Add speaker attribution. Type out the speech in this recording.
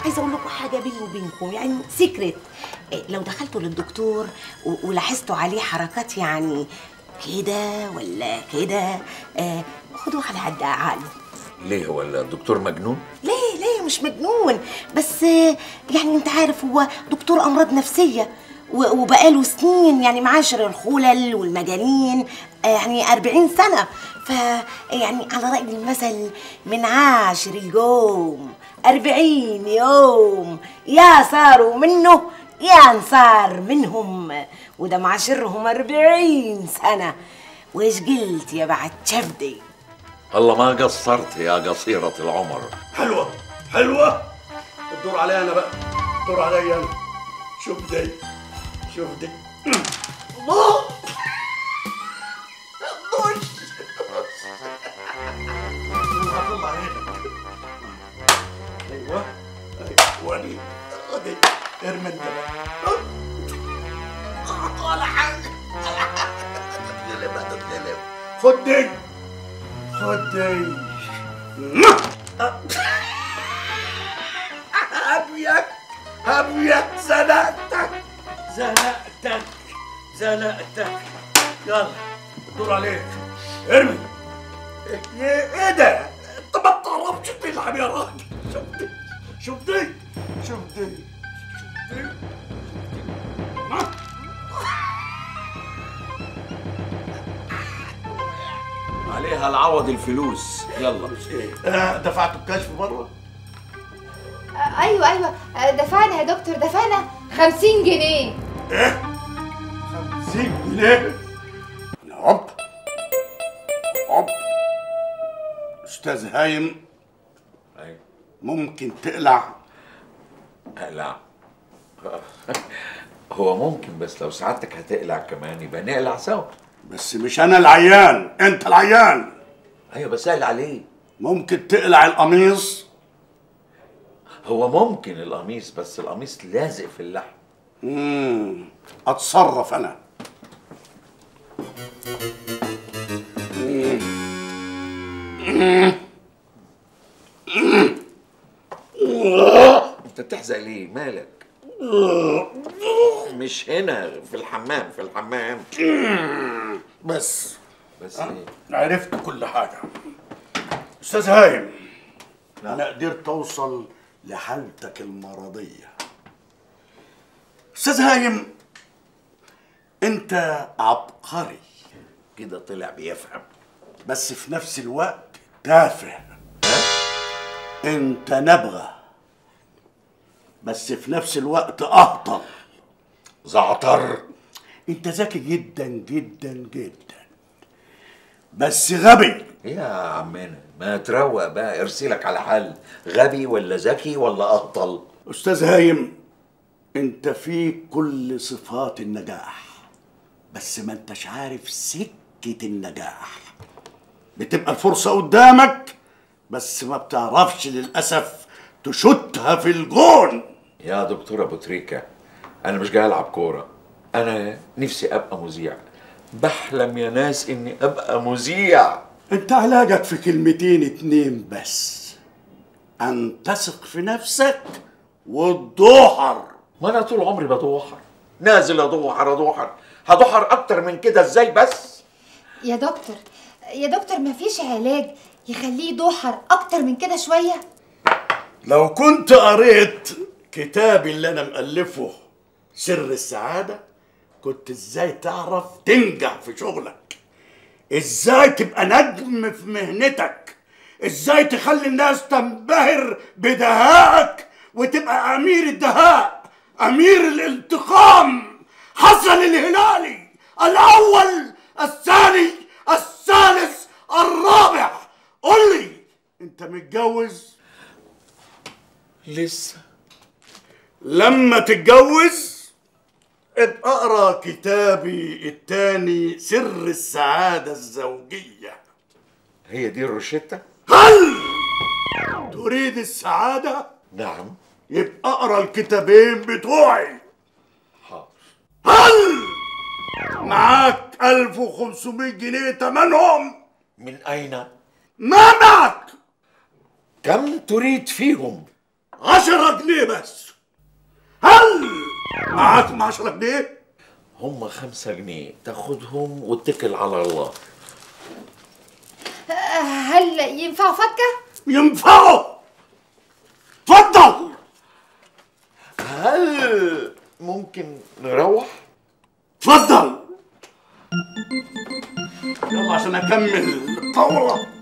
Speaker 1: عايزه اقول لكم حاجه بيني وبينكم يعني سيكريت لو دخلتوا للدكتور و- ولاحظتوا عليه حركات يعني كده ولا كده آه، خدوه على قد عقله
Speaker 2: ليه هو الدكتور مجنون
Speaker 1: ليه ليه مش مجنون بس آه، يعني انت عارف هو دكتور امراض نفسيه و- وبقاله سنين يعني معاشر الخلل والمجانين آه، يعني أربعين سنة ف يعني على رأي المثل من عاشر اليوم أربعين يوم يا صاروا منه يا انصار منهم وده معاشرهم أربعين سنة وإيش قلت يا بعد شبدي
Speaker 2: الله ما قصرت يا قصيرة العمر
Speaker 3: حلوة حلوة الدور علي أنا بقى الدور علي أنا شوف دي شوف دي الله الدش هطلع عينك ايوه ايوه ودي ودي ارمي انت بقى ولا حاجة تتغلب هتتغلب خد دي خد دي هبيك هبيك زنقتك زنقتك زنقتك يلا الدور عليك ارمي ايه إيه ده؟ انت ما بتعرفش تلعب يا راجل شوف دي شوف دي شوف دي شوف دي ها؟
Speaker 2: عليها العوض الفلوس يلا
Speaker 3: آه، دفعتوا الكشف بره
Speaker 4: آه، ايوه ايوه آه، دفعنا يا دكتور دفعنا 50 جنيه
Speaker 3: ايه 50 جنيه هوب هوب استاذ هايم
Speaker 2: أيوة.
Speaker 3: ممكن تقلع
Speaker 2: لا هو ممكن بس لو سعادتك هتقلع كمان يبقى نقلع سوا
Speaker 3: بس مش انا العيان انت العيان
Speaker 2: ايوه بسأل عليه
Speaker 3: ممكن تقلع القميص
Speaker 2: هو ممكن القميص بس القميص لازق في اللحم
Speaker 3: امم اتصرف انا
Speaker 2: انت بتحزق ليه مالك مش هنا في الحمام في الحمام
Speaker 3: بس
Speaker 2: بس ايه
Speaker 3: عرفت كل حاجة أستاذ هايم أنا قدرت أوصل لحالتك المرضية أستاذ هايم أنت عبقري
Speaker 2: كده طلع بيفهم
Speaker 3: بس في نفس الوقت تافه أنت نبغة بس في نفس الوقت أهطل
Speaker 2: زعتر
Speaker 3: أنت ذكي جدا جدا جدا بس غبي
Speaker 2: يا عمنا ما تروق بقى ارسلك على حل غبي ولا ذكي ولا اهطل
Speaker 3: أستاذ هايم أنت فيك كل صفات النجاح بس ما أنتش عارف سكة النجاح بتبقى الفرصة قدامك بس ما بتعرفش للأسف تشوتها في الجون
Speaker 2: يا دكتور ابو تريكه انا مش جاي العب كوره انا نفسي ابقى مذيع بحلم يا ناس اني ابقى مذيع
Speaker 3: أنت علاجك في كلمتين اتنين بس أن تثق في نفسك وتدوحر
Speaker 2: ما انا طول عمري بدوحر نازل ادوحر ادوحر هدوحر اكتر من كده ازاي بس
Speaker 4: يا دكتور يا دكتور مفيش علاج يخليه يدوحر اكتر من كده شويه
Speaker 3: لو كنت قريت كتابي اللي انا مؤلفه سر السعادة كنت ازاي تعرف تنجح في شغلك ازاي تبقى نجم في مهنتك ازاي تخلي الناس تنبهر بدهائك وتبقى امير الدهاء امير الانتقام حسن الهلالي الاول الثاني الثالث الرابع قل لي انت متجوز
Speaker 2: لسه
Speaker 3: لما تتجوز ابقى اقرا كتابي التاني سر السعادة الزوجية
Speaker 2: هي دي الروشتة
Speaker 3: هل تريد السعادة؟
Speaker 2: نعم
Speaker 3: يبقى اقرا الكتابين بتوعي
Speaker 2: حاضر
Speaker 3: هل معاك 1500 جنيه تمنهم؟
Speaker 2: من اين
Speaker 3: ما معك
Speaker 2: كم تريد فيهم
Speaker 3: عشرة جنيه بس هل معاكم عشرة جنيه
Speaker 2: هم خمسة جنيه تاخدهم واتكل على الله
Speaker 4: آه، هل ينفع فكه
Speaker 3: ينفعوا اتفضل
Speaker 2: هل ممكن نروح؟
Speaker 3: اتفضل يلا عشان اكمل الطاوله